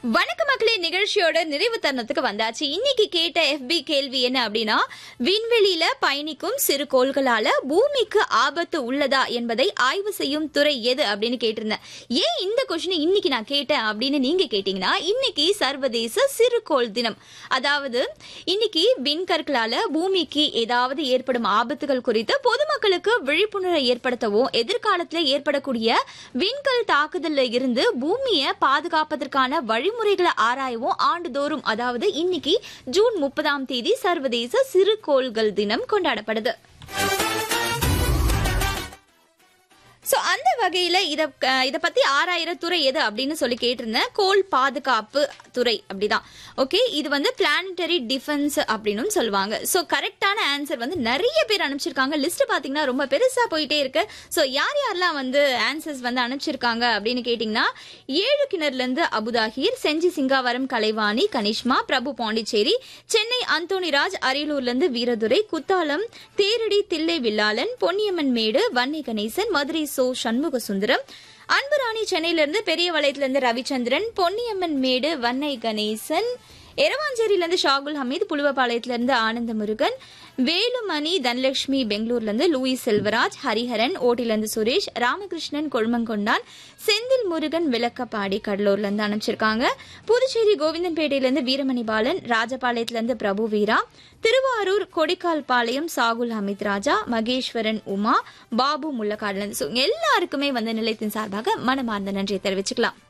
வணக்க மக்களே நிகழ்ச்சியோட நிறைவு தருணத்துக்கு வந்தாச்சு இன்னைக்கு கேட்ட எஃபி கேள்வி என்ன அப்படின்னா விண்வெளியில பயணிக்கும் சிறு கோள்களால பூமிக்கு ஆபத்து உள்ளதா என்பதை ஆய்வு செய்யும் துறை எது அப்படின்னு கேட்டிருந்தேன் ஏன் இந்த கொஸ்டின் இன்னைக்கு நான் கேட்டேன் அப்படின்னு நீங்க கேட்டீங்கன்னா இன்னைக்கு சர்வதேச சிறுகோள் தினம் அதாவது இன்னைக்கு விண்கற்களால பூமிக்கு ஏதாவது ஏற்படும் ஆபத்துகள் குறித்து பொதுமக்களுக்கு விழிப்புணர்வை ஏற்படுத்தவும் எதிர்காலத்துல ஏற்படக்கூடிய விண்கல் தாக்குதல்ல இருந்து பூமியை பாதுகாப்பதற்கான வழிமுறைகளை ஆராயவும் ஆண்டுதோறும் அதாவது இன்னைக்கு ஜூன் முப்பதாம் தேதி சர்வதேச சிறுகோள்கள் தினம் கொண்டாடப்படுது சோ அந்த வகையில இத அஹ், இத பத்தி ஆறாயிர துறை எது அப்படின்னு சொல்லி கேட்டிருந்தேன் கோள் பாதுகாப்பு துறை அப்படிதான் ஓகே இது வந்து பிளானட்டரி டிஃபென்ஸ் அப்படின்னு சொல்லுவாங்க சோ கரெக்டான ஆன்சர் வந்து நிறைய பேர் அனுப்பிச்சிருக்காங்க லிஸ்ட் பாத்தீங்கன்னா ரொம்ப பெருசா போயிட்டே இருக்கு சோ யார் யாரெல்லாம் வந்து ஆன்சர்ஸ் வந்து அனுப்பிச்சிருக்காங்க அப்படின்னு கேட்டீங்கன்னா ஏழு கிணறுல இருந்து அபுதாஹீர் செஞ்சி சிங்காவரம் கலைவாணி கனிஷ்மா பிரபு பாண்டிச்சேரி சென்னை அந்தோணிராஜ் அரியலூர்ல இருந்து வீரதுரை குத்தாலம் தேரடி தில்லை வில்லாளன் பொன்னியம்மன் மேடு வன்னி கணேசன் மதுரை சோ சண்முக சுந்தரம் அன்புராணி சென்னையில இருந்து பெரிய வளையத்துல இருந்து ரவிச்சந்திரன் பொன்னியம்மன் மேடு வன்னை கணேசன் எரவாஞ்சேரியில இருந்து ஷாகுல் ஹமீத் புலுவபாளையத்துல இருந்து ஆனந்த முருகன் வேலுமணி தனலட்சுமி பெங்களூர்ல இருந்து லூயிஸ் செல்வராஜ் ஹரிஹரன் ஓட்டில இருந்து சுரேஷ் ராமகிருஷ்ணன் கொழுமங்கொண்டான் செந்தில் முருகன் விளக்கப்பாடி கடலூர்ல இருந்து அனுப்பிச்சிருக்காங்க புதுச்சேரி கோவிந்தன்பேட்டையில இருந்து வீரமணி பாலன் ராஜபாளையத்துல இருந்து பிரபு வீரா திருவாரூர் கொடிக்கால் பாளையம் சாகுல் ஹமீத் ராஜா மகேஸ்வரன் உமா பாபு முள்ளக்காடுல இருந்து So, எல்லாருக்குமே வந்து நிலையத்தின் சார்பாக மனமார்ந்த நன்றியை தெரிவிச்சுக்கலாம்